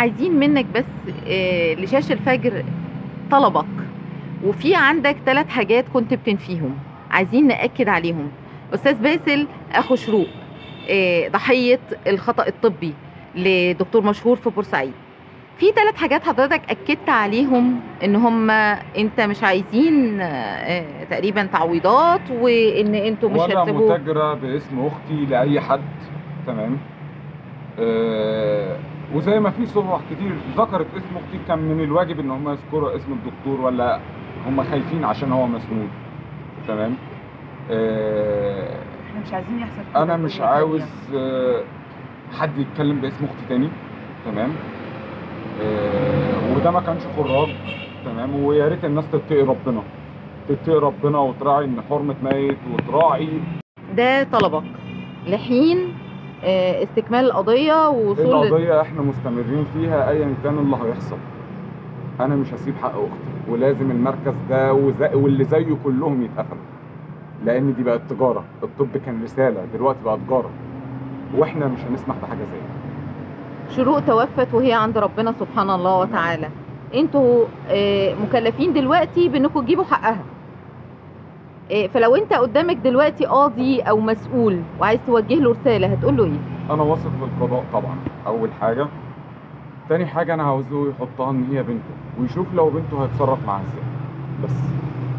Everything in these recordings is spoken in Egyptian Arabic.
عايزين منك بس آه، لشاش الفجر طلبك وفي عندك ثلاث حاجات كنت بتنفيهم عايزين نأكد عليهم أستاذ باسل أخو شروق آه، ضحية الخطأ الطبي لدكتور مشهور في بورسعيد في ثلاث حاجات حضرتك أكدت عليهم إن هم أنت مش عايزين آه، آه، تقريبا تعويضات وإن أنتوا مش ولا هتسيبوه متاجرة باسم اختي لاي حد تمام آه وزي ما في صفح كتير ذكرت اسم اختي كان من الواجب ان هم يذكروا اسم الدكتور ولا هم خايفين عشان هو مسنود تمام آه احنا مش عايزين يحصل كده انا مش في الوقت عاوز ده. آه حد يتكلم باسم اختي تاني تمام آه وده ما كانش خراج تمام ويا ريت الناس تتقي ربنا تتقي ربنا وتراعي ان حرمه ميت وتراعي ده طلبك لحين آه، استكمال القضية ووصول لل- القضية احنا مستمرين فيها ايا كان اللي هيحصل انا مش هسيب حق اختي ولازم المركز ده وزي واللي زيه كلهم يتقفلوا لان دي بقت تجارة الطب كان رسالة دلوقتي بقى تجارة واحنا مش هنسمح بحاجة زي دي شروق توفت وهي عند ربنا سبحان الله وتعالى انتوا آه، مكلفين دلوقتي بانكم تجيبوا حقها آه، فلو انت قدامك دلوقتي قاضي او مسؤول وعايز توجه له رساله هتقول له ايه انا واثق في القضاء طبعا اول حاجة تاني حاجة انا عاوزه يحطها ان هي بنته ويشوف لو بنته هيتصرف معاها ازاي بس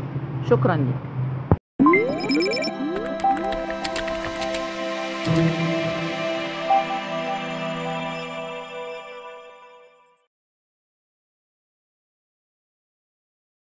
شكرا ليك